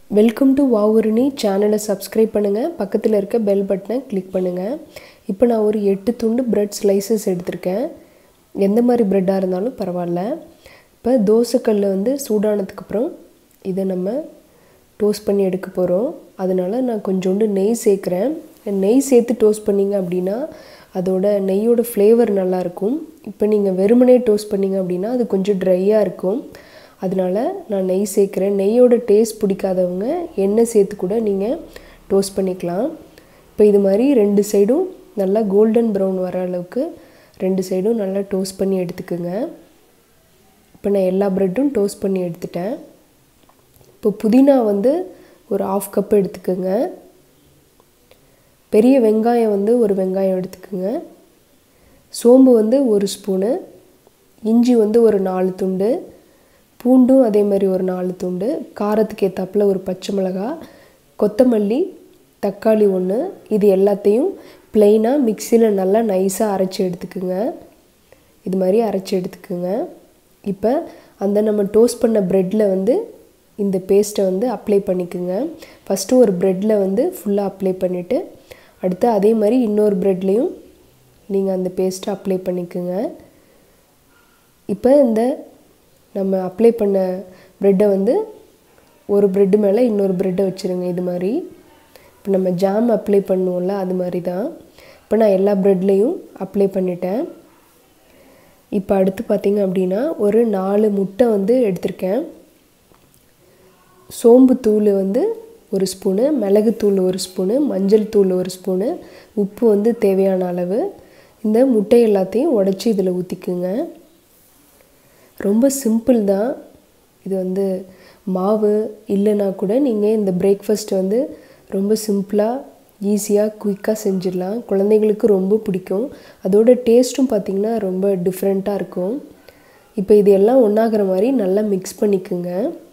welcome to வாவுரணி சேனலை subscribe பண்ணுங்கள் பக்கத்தில் இருக்க பெல் பட்டனை கிளிக் பண்ணுங்கள் இப்போ நான் ஒரு எட்டு துண்டு பிரெட் ஸ்லைசஸ் எடுத்திருக்கேன் எந்த மாதிரி ப்ரெட்டாக இருந்தாலும் பரவாயில்ல இப்போ தோசைக்கல்ல வந்து சூடானதுக்கப்புறம் இதை நம்ம டோஸ்ட் பண்ணி எடுக்க போகிறோம் அதனால் நான் கொஞ்சோண்டு நெய் சேர்க்குறேன் நெய் சேர்த்து டோஸ்ட் பண்ணிங்க அப்படின்னா அதோட நெய்யோட ஃப்ளேவர் நல்லாயிருக்கும் இப்போ நீங்கள் வெறுமனே டோஸ்ட் பண்ணிங்க அப்படின்னா அது கொஞ்சம் ட்ரையாக இருக்கும் அதனால் நான் நெய் சேர்க்குறேன் நெய்யோட டேஸ்ட் பிடிக்காதவங்க எண்ணெய் சேர்த்து கூட நீங்கள் டோஸ்ட் பண்ணிக்கலாம் இப்போ இது மாதிரி ரெண்டு சைடும் நல்லா கோல்டன் ப்ரௌன் வர அளவுக்கு ரெண்டு சைடும் நல்லா டோஸ்ட் பண்ணி எடுத்துக்கோங்க இப்போ நான் எல்லா ப்ரெட்டும் டோஸ்ட் பண்ணி எடுத்துட்டேன் இப்போ புதினா வந்து ஒரு ஆஃப் கப் எடுத்துக்கோங்க பெரிய வெங்காயம் வந்து ஒரு வெங்காயம் எடுத்துக்கோங்க சோம்பு வந்து ஒரு ஸ்பூனு இஞ்சி வந்து ஒரு நாலு துண்டு பூண்டும் அதே மாதிரி ஒரு நாலு துண்டு காரத்துக்கு ஏற்றாப்புல ஒரு பச்சை மிளகா கொத்தமல்லி தக்காளி ஒன்று இது எல்லாத்தையும் ப்ளெயினாக மிக்சியில் நல்லா நைஸாக அரைச்சி எடுத்துக்குங்க இது மாதிரி அரைச்சி எடுத்துக்குங்க இப்போ அந்த நம்ம டோஸ்ட் பண்ண ப்ரெட்டில் வந்து இந்த பேஸ்ட்டை வந்து அப்ளை பண்ணிக்கோங்க ஃபஸ்ட்டு ஒரு ப்ரெட்டில் வந்து ஃபுல்லாக அப்ளை பண்ணிவிட்டு அடுத்து அதே மாதிரி இன்னொரு ப்ரெட்லேயும் நீங்கள் அந்த பேஸ்ட்டை அப்ளை பண்ணிக்கோங்க இப்போ இந்த நம்ம அப்ளை பண்ண ப்ரெட்டை வந்து ஒரு ப்ரெட்டு மேலே இன்னொரு ப்ரெட்டை வச்சுருங்க இது மாதிரி இப்போ நம்ம ஜாம் அப்ளை பண்ணுவோம்ல அது மாதிரி தான் இப்போ நான் எல்லா ப்ரெட்லேயும் அப்ளை பண்ணிட்டேன் இப்போ அடுத்து பார்த்திங்க அப்படின்னா ஒரு நாலு முட்டை வந்து எடுத்திருக்கேன் சோம்பு தூள் வந்து ஒரு ஸ்பூனு மிளகுத்தூள் ஒரு ஸ்பூனு மஞ்சள் தூள் ஒரு ஸ்பூனு உப்பு வந்து தேவையான அளவு இந்த முட்டை எல்லாத்தையும் உடச்சி இதில் ஊற்றிக்குங்க ரொம்ப சிம்பிள் தான் இது வந்து மாவு இல்லைனா கூட நீங்கள் இந்த பிரேக்ஃபாஸ்ட் வந்து ரொம்ப சிம்பிளாக ஈஸியாக குயிக்காக செஞ்சிடலாம் குழந்தைங்களுக்கு ரொம்ப பிடிக்கும் அதோட டேஸ்ட்டும் பார்த்திங்கன்னா ரொம்ப டிஃப்ரெண்ட்டாக இருக்கும் இப்போ இது எல்லாம் ஒன்றாகிற மாதிரி நல்லா மிக்ஸ் பண்ணிக்கோங்க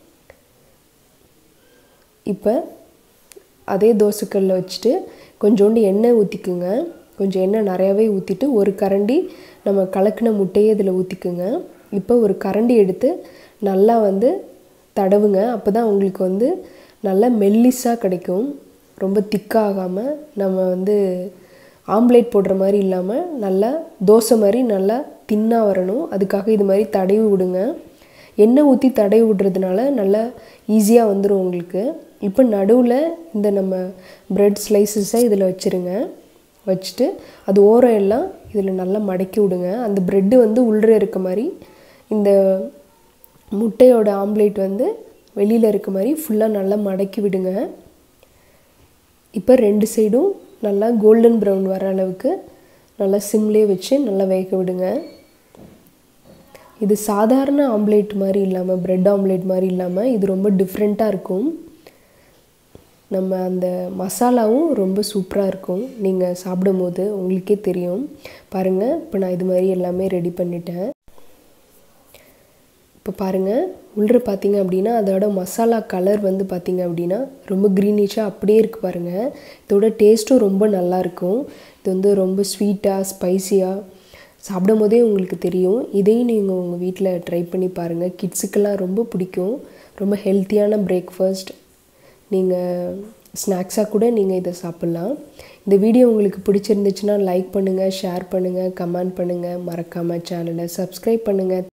இப்போ அதே தோசைக்கல்ல வச்சுட்டு கொஞ்சோண்டு எண்ணெய் ஊற்றிக்குங்க கொஞ்சம் எண்ணெய் நிறையாவே ஊற்றிட்டு ஒரு கரண்டி நம்ம கலக்கின முட்டையை இதில் ஊற்றிக்குங்க இப்போ ஒரு கரண்டி எடுத்து நல்லா வந்து தடவுங்க அப்போ தான் உங்களுக்கு வந்து நல்லா மெல்லிஸாக கிடைக்கும் ரொம்ப திக்காகாமல் நம்ம வந்து ஆம்லேட் போடுற மாதிரி இல்லாமல் நல்லா தோசை மாதிரி நல்லா தின்னாக வரணும் அதுக்காக இது மாதிரி தடவி விடுங்க எண்ணெய் ஊற்றி தடவி விடுறதுனால நல்லா ஈஸியாக வந்துடும் உங்களுக்கு இப்போ நடுவில் இந்த நம்ம ப்ரெட் ஸ்லைசஸை இதில் வச்சுருங்க வச்சுட்டு அது ஓரம் எல்லாம் இதில் நல்லா மடக்கி விடுங்க அந்த ப்ரெட்டு வந்து உள்ளே இருக்க மாதிரி இந்த முட்டையோட ஆம்லேட் வந்து வெளியில் இருக்க மாதிரி ஃபுல்லாக நல்லா மடக்கி விடுங்க இப்போ ரெண்டு சைடும் நல்லா கோல்டன் ப்ரௌன் வர அளவுக்கு நல்லா சிம்லேயே வச்சு நல்லா வேக விடுங்க இது சாதாரண ஆம்லேட் மாதிரி இல்லாமல் ப்ரெட் ஆம்லேட் மாதிரி இல்லாமல் இது ரொம்ப டிஃப்ரெண்ட்டாக இருக்கும் நம்ம அந்த மசாலாவும் ரொம்ப சூப்பராக இருக்கும் நீங்கள் சாப்பிடும் போது உங்களுக்கே தெரியும் பாருங்கள் இப்போ நான் இது மாதிரி எல்லாமே ரெடி பண்ணிட்டேன் இப்போ பாருங்கள் உள்ளே பார்த்தீங்க அப்படின்னா அதோட மசாலா கலர் வந்து பார்த்திங்க அப்படின்னா ரொம்ப க்ரீனிஷாக அப்படியே இருக்குது பாருங்கள் இதோட டேஸ்ட்டும் ரொம்ப நல்லாயிருக்கும் இது வந்து ரொம்ப ஸ்வீட்டாக ஸ்பைசியாக சாப்பிடும் போதே உங்களுக்கு தெரியும் இதையும் நீங்கள் உங்கள் வீட்டில் ட்ரை பண்ணி பாருங்கள் கிட்ஸுக்கெல்லாம் ரொம்ப பிடிக்கும் ரொம்ப ஹெல்த்தியான பிரேக்ஃபாஸ்ட் நீங்கள் ஸ்நாக்ஸாக கூட நீங்கள் இதை சாப்பிட்லாம் இந்த வீடியோ உங்களுக்கு பிடிச்சிருந்துச்சுன்னா லைக் பண்ணுங்கள் ஷேர் பண்ணுங்கள் கமெண்ட் பண்ணுங்கள் மறக்காமல் சேனலை சப்ஸ்கிரைப் பண்ணுங்கள்